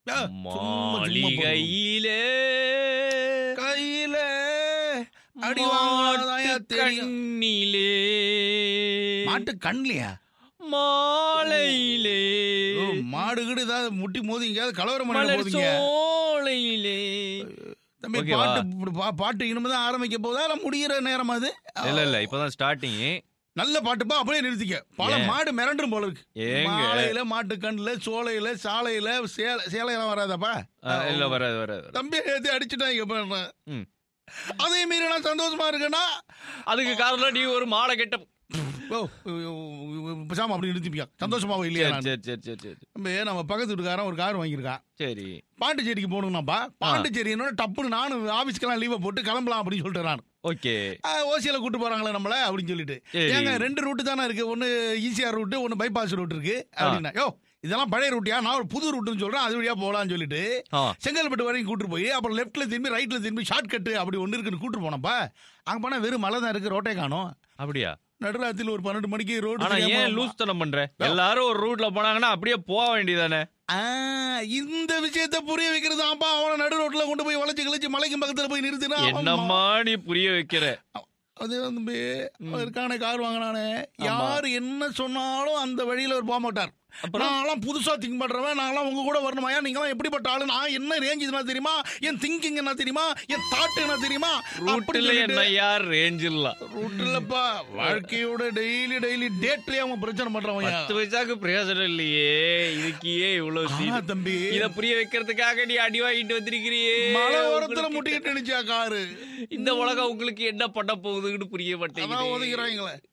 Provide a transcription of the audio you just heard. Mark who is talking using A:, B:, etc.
A: ஆ, சும்மா, சும்மா போடுவோம்.
B: மாளிகையிலே
A: கையில அடி வாங்காதாயா தெரியும்
B: கண்ணிலே
A: மாட்டு கண்லையா
B: மாலையிலே
A: ஓ, மாடு கீடு ஏதாவது முட்டி மோதி எங்கேயாவது கலவரம் பண்ண
B: மலர்
A: போதீங்க
B: சோலையிலே
A: தம்பி
B: ஓகேவா?
A: பாட்டு இப்படி பா- பாட்டு இனிமே தான் ஆரம்பிக்க போதா இல்ல முடிகிற நேரம் அது
B: இல்ல இல்ல இப்பதான் ஸ்டார்டிங்
A: நல்ல பாட்டுப்பா அப்படியே நிறுத்திக்க பல
B: ஏன்?
A: மாடு மிரண்டும் போல இருக்கு
B: ஏங்க?
A: மாலையில மாட்டு கண்ணுல சோலையில சாலையில சேலை சேலையெல்லாம் வராதப்பா
B: இல்ல வராது வராது வராது.
A: தம்பி ஏத்தி அடிச்சுட்டாங்க இப்ப
B: ம்.
A: அதே மீறி நான் சந்தோஷமா இருக்கேன்னா
B: அதுக்கு காரணம் நீ ஒரு மாலை கெட்ட
A: ஓ பேசாம அப்படி நிறுத்திப்பியா சந்தோஷமாவோ இல்லையா
B: சரி
A: நான்?
B: சரி சரி சரி சரி
A: தம்பி நம்ம பக்கத்து வீட்டுக்காரன் ஒரு கார் வாங்கியிருக்கான்
B: சரி
A: பாண்டிச்சேரிக்கு போகணும்னாப்பா பாண்டிச்சேரி என்னோட டப்புன்னு நானும் ஆபீஸ்க்கெல்லாம் லீவை போட்டு கிளம்பலாம் அப்படின்னு சொல்லிட்டு நான்
B: ஓகே
A: ஓசியில கூட்டு போறாங்களே நம்மள அப்படின்னு சொல்லிட்டு
B: சரி.
A: ஏங்க ரெண்டு ரூட்டு தானே இருக்கு ஒன்னு ஈசிஆர் ரூட்டு ஒன்னு பைபாஸ் ரூட் இருக்கு அப்படின்னா யோ இதெல்லாம் பழைய ரூட்டியா நான் ஒரு புது ரூட்டுன்னு சொல்றேன் அது வழியா போகலாம்னு சொல்லிட்டு
B: ஆ
A: செங்கல்பட்டு வரைக்கும் கூட்டு போய் அப்புறம் லெஃப்ட்ல திரும்பி ரைட்ல திரும்பி ஷார்ட் கட்டு அப்படி ஒன்று இருக்குன்னு கூட்டு போனப்பா அங்க போனா வெறும் மலை தான் இருக்கு ரோட்டே காணும்
B: அப்படியா
A: நடுராத்திரில ஒரு பன்னெண்டு மணிக்கு ரோடு
B: ஆனா ஏன் லூஸ் தனம் பண்ற எல்லாரும் ஒரு ரூட்ல போனாங்கன்னா அப்படியே போக வேண்டியதானே
A: இந்த விஷயத்த புரிய வைக்கிறது அப்பா அவன நடு ரோட்ல கொண்டு போய் வளைச்சு கிழிச்சு மலைக்கும் பக்கத்துல போய் நிறுத்தினா அவன்
B: என்னம்மா நீ புரிய வைக்கிற
A: அது வந்து இருக்கான கார் வாங்கினானே யார் என்ன சொன்னாலும் அந்த வழியில அவர் போக மாட்டார் நான்லாம் புதுசா திங்க் பண்றவன் நான்லாம் உங்க கூட வரணுமாயா நீங்களாம் எப்படிப்பட்ட ஆளு நான் என்ன ரேஞ்ச் என்ன தெரியுமா என் திங்கிங் என்ன தெரியுமா என் தாட் என்ன தெரியுமா
B: ரூட்ல என்ன யார் ரேஞ்ச் இல்ல
A: ரூட்லப்பா வாழ்க்கையோட டெய்லி டெய்லி டேட்லயே அவன் பிரச்சனை பண்றவன்
B: பத்து பைசாக்கு பிரயோஜனம் இல்லையே இதுக்கு ஏன் இவ்வளவு
A: ஆமா
B: சீன்
A: தம்பி
B: இத புரிய வைக்கிறதுக்காக நீ அடி வாங்கிட்டு வந்திருக்கிறியே
A: மலை ஓரத்துல
B: உங்களுக்கு
A: முட்டிக்கிட்டு நினைச்சா காரு
B: இந்த உலகம் உங்களுக்கு என்ன பண்ண போகுதுன்னு புரிய
A: அதான்
B: மாட்டேங்குது
A: ஒதுக்கிறாங்களே